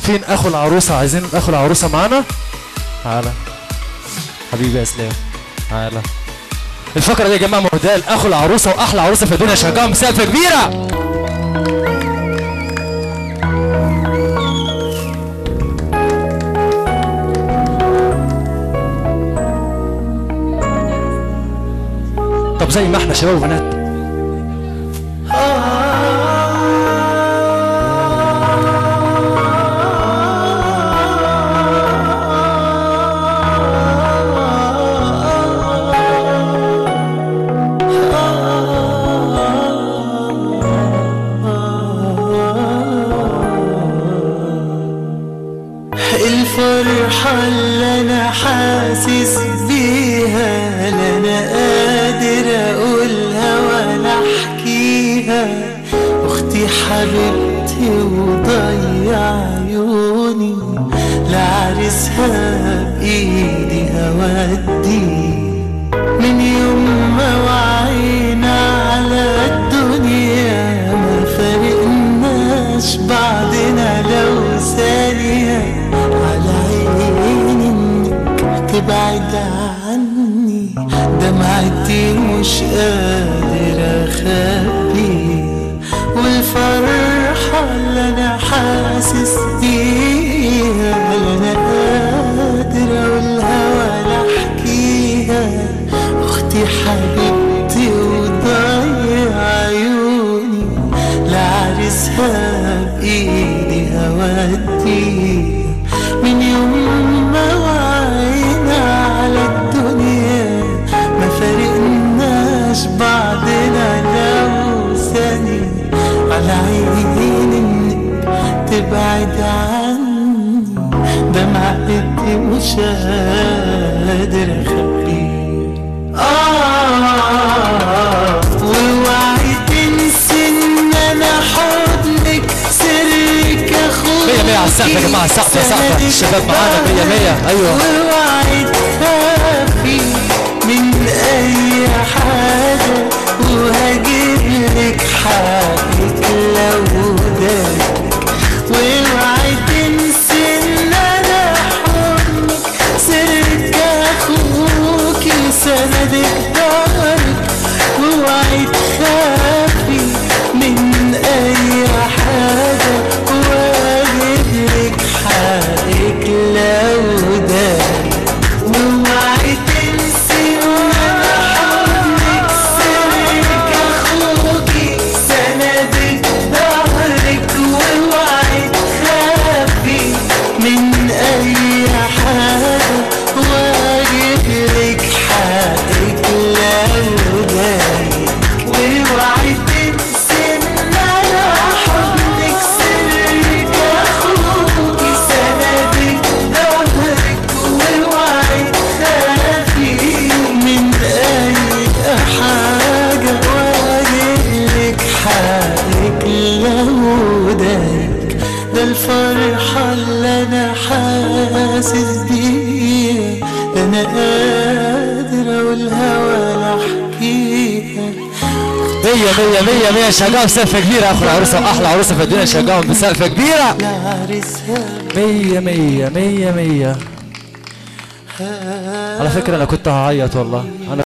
فين اخو العروسه عايزين اخو العروسه معانا تعالى حبيبي يا اسلام تعالى الفقره دي يا جماعه مهداه لاخو العروسه واحلى عروسه في الدنيا شجعهم بسقفه كبيره طب زي ما احنا شباب وبنات الفرحة اللي أنا حاسس بيها لا أنا قادر أقولها ولا أحكيها أختي حبيبتي وضيع عيوني لعرسها بإيدي هودي من يوم ما وعينا على الدنيا ما فرقناش بعضنا لو ثانية على عيني انك تبعد عني دمعتي مش قادر اخبي والفرحة اللي انا حاسس بيها لا انا قادر اقولها ولا احكيها اختي حبيبتي وضيع عيوني لعرسها بايدي هودي من يوم ما وعينا على الدنيا ما فرقناش بعضنا لو ثانية على عيني انك تبعد عني دمعتي مش قادر اخبيه آه واوعي تنسي ان انا حضنك سرك اخوك مية مية على السقف يا جماعة، سقف يا سقف. الشباب معانا مية مية. أيوة. واوعي تخافي من اي حاجة وهجيب لك حقك لو دارك واوعي تنسي ان انا حضنك سرك اخوك سندك ظهرك واوعي تخافي من اي حاجة واجيب لك حقك لو دارك واوعي تنسي ان انا حضنك سرك اخوك سندك ظهرك واوعي تخافي من اي حاجة واجيب لك حقك لو دارك واوعي تنسي ان انا حضنك سرك اخوك سندك ظهرك واوعي تخافي من اي حاجة واجيب لك حقك لو دارك ده الفرحة اللي انا حاسس بيها ده انا قادر اقولها ولا احكيها مية مية مية مية شجعهم بسقفة كبيرة اخو العروسة واحلى عروسة في الدنيا شجعهم بسقفة كبيرة لعرسها مية مية مية مية على فكرة انا كنت هعيط والله انا